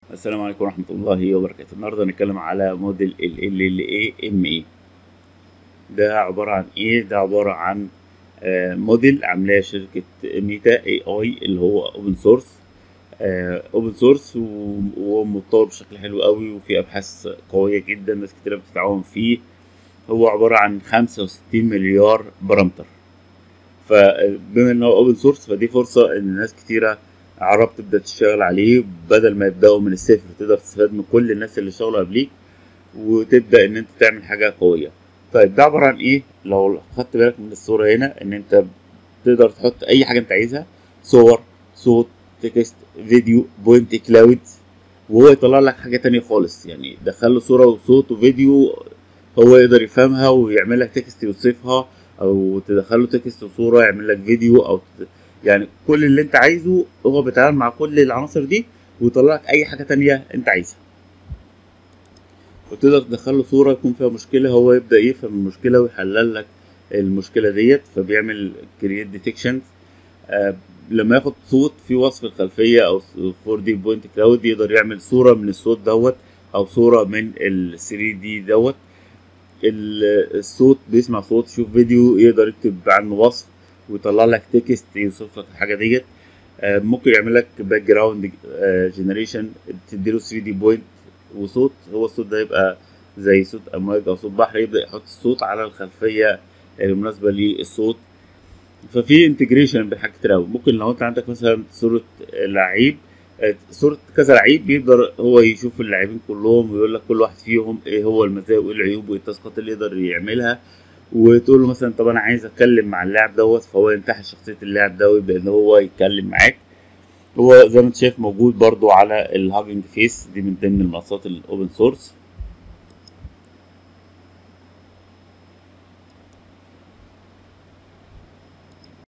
السلام عليكم ورحمة الله وبركاته النهاردة هنتكلم على موديل ال LLA ده عبارة عن ايه ده عبارة عن آه، موديل عاملاه شركة ميتا اي اي اللي هو اوبن سورس اوبن سورس ومتطور بشكل حلو قوي وفي ابحاث قوية جدا ناس كتيرة بتتعاون فيه هو عبارة عن خمسة وستين مليار بارامتر فبما ان هو اوبن سورس فدي فرصة ان ناس كتيرة عرب تبدا تشتغل عليه بدل ما يبداوا من الصفر تقدر تستفاد من كل الناس اللي اشتغلوا قبليك وتبدا ان انت تعمل حاجه قويه طيب ده عباره عن ايه لو خدت بالك من الصوره هنا ان انت تقدر تحط اي حاجه انت عايزها صور صوت تكست فيديو بوينت كلاود وهو يطلع لك حاجه تانية خالص يعني دخل له صوره وصوت وفيديو هو يقدر يفهمها ويعمل لك تكست يوصفها او تدخل له تكست وصوره يعمل لك فيديو او يعني كل اللي انت عايزه هو بيتعامل مع كل العناصر دي ويطلع لك اي حاجه تانية انت عايزها وتقدر تدخل له صوره يكون فيها مشكله هو يبدا يفهم المشكله ويحلل لك المشكله ديت فبيعمل كرييت ديتكشن آه لما ياخد صوت في وصف الخلفيه او 4 دي بوينت كلاود يقدر يعمل صوره من الصوت دوت او صوره من ال 3 دي دوت الصوت بيسمع صوت يشوف فيديو يقدر يكتب عنه وصف ويطلع لك تكست يوصف لك الحاجه ديت آه ممكن يعمل لك باك جراوند جنريشن تديله 3 دي بوينت وصوت هو الصوت ده يبقى زي صوت امواج او صوت بحر يبدا يحط الصوت على الخلفيه المناسبه للصوت ففي انتجريشن بين حاجات كتير قوي ممكن لو انت عندك مثلا صوره لعيب صورة كذا لعيب يقدر هو يشوف اللاعبين كلهم ويقول لك كل واحد فيهم ايه هو المزايا وايه العيوب وايه التاسكات اللي يقدر يعملها وتقول له مثلا طب انا عايز اتكلم مع اللاعب دوت فهو ينتحل شخصيه اللاعب ده ويبدا ان هو يتكلم معاك هو زي ما انت شايف موجود برضو على الهاجنج فيس دي من ضمن المنصات الاوبن سورس